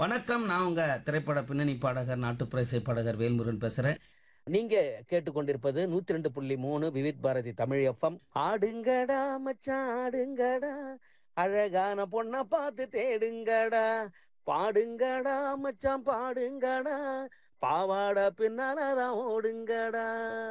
வணக்கம் நான் உங்க திரைப்பட பின்னணி பாடகர் நாட்டுப்புற இசை பாடகர் வேல்முருகன் பேசுறேன் நீங்க கேட்டுக்கொண்டிருப்பது நூத்தி ரெண்டு புள்ளி மூணு விவித் பாரதி தமிழ் எஃப்எம் ஆடுங்கடா மச்சான் ஆடுங்கடா அழகான பொண்ண பார்த்து தேடுங்கடா பாடுங்கடா மச்சான் பாடுங்கடா பாவாட பின்னாலதான் ஓடுங்கடா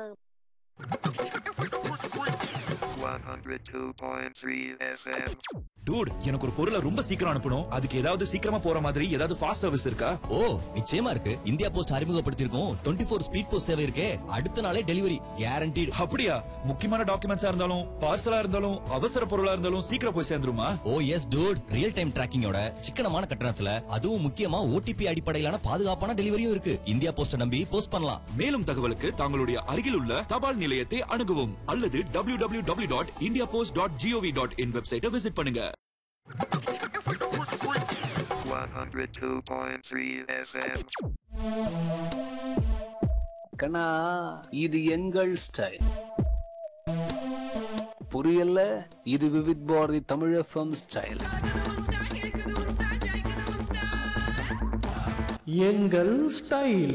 102.3 FM. டூட் எனக்கு ஒரு பொருளை ரொம்ப சீக்கிரம் அனுப்பணும் அதுக்கு ஏதாவது சீக்கிரமா போற மாதிரி ஏதாவது ஃபாஸ்ட் சர்வீஸ் இருக்கா ஓ நிச்சயமா இருக்கு இந்தியா போஸ்ட் அறிமுகப்படுத்தியிருக்கோம் டுவெண்ட்டி ஃபோர் ஸ்பீட் போஸ்ட் சேவை இருக்கே அடுத்த நாளே டெலிவரி கேரண்டீடு அப்படியா முக்கியமான டாக்குமெண்ட்ஸா இருந்தாலும் பார்சலா இருந்தாலும் அவசர பொருளா இருந்தாலும் சீக்கிரம் போய் சேர்ந்துருமா oh yes dude real time டிராக்கிங்கோட சிக்கனமான கட்டணத்துல அதுவும் முக்கியமா ஓடிபி அடிப்படையிலான பாதுகாப்பான டெலிவரியும் இருக்கு இந்தியா போஸ்ட நம்பி போஸ்ட் பண்ணலாம் மேலும் தகவலுக்கு தங்களுடைய அருகில் உள்ள தபால் நிலையத்தை அணுகவும் அல்லது W W W dot India post dot G O V dot in வெப்சைட்டை விசிட் பண்ணுங்க 102.3 FM. கண்ணா இது எங்கள் ஸ்டைல் புரியல இது விவித் பாரதி தமிழ் எஃப்எம் ஸ்டைல் கலக்குது உன் ஸ்டைல் இழுக்குது உன் ஸ்டைல் ஜெயிக்குது உன் ஸ்டைல் எங்கள் ஸ்டைல்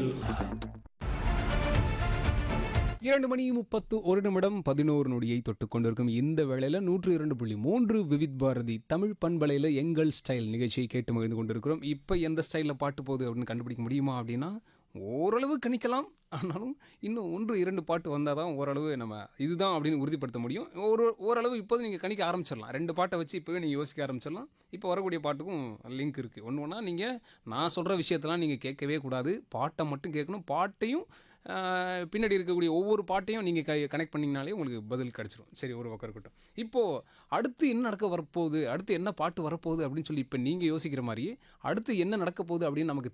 இரண்டு மணி முப்பத்து ஒரு நிமிடம் பதினோரு நொடியை தொட்டு கொண்டிருக்கும் இந்த வேளையில நூற்று இரண்டு புள்ளி மூன்று விவித் பாரதி தமிழ் பண்பலையில் எங்கள் ஸ்டைல் நிகழ்ச்சியை கேட்டு மகிழ்ந்து கொண்டிருக்கிறோம் இப்போ எந்த ஸ்டைலில் பாட்டு போகுது அப்படின்னு கண்டுபிடிக்க முடியுமா அப்படின்னா ஓரளவு கணிக்கலாம் ஆனாலும் இன்னும் ஒன்று இரண்டு பாட்டு வந்தால் தான் ஓரளவு நம்ம இதுதான் அப்படின்னு உறுதிப்படுத்த முடியும் ஒரு ஓரளவு இப்போது நீங்கள் கணிக்க ஆரம்பிச்சிடலாம் ரெண்டு பாட்டை வச்சு இப்போவே நீங்கள் யோசிக்க ஆரம்பிச்சிடலாம் இப்போ வரக்கூடிய பாட்டுக்கும் லிங்க் இருக்குது ஒன்று ஒன்றா நீங்கள் நான் சொல்கிற விஷயத்தெல்லாம் நீங்கள் கேட்கவே கூடாது பாட்டை மட்டும் கேட்கணும் பாட்டையும் ஆஹ், பின்னாடி இருக்கக்கூடிய ஒவ்வொரு பாட்டையும் நீங்கள் க கனெக்ட் பண்ணிங்கனாலே உங்களுக்கு பதில் கிடச்சிரும் சரி ஒரு பக்கம் இருக்கட்டும் இப்போது அடுத்து என்ன நடக்க வரப்போகுது அடுத்து என்ன பாட்டு வரப்போகுது அப்படின்னு சொல்லி இப்போ நீங்கள் யோசிக்கிற மாதிரியே அடுத்து என்ன நடக்க போகுது அப்படின்னு நமக்கு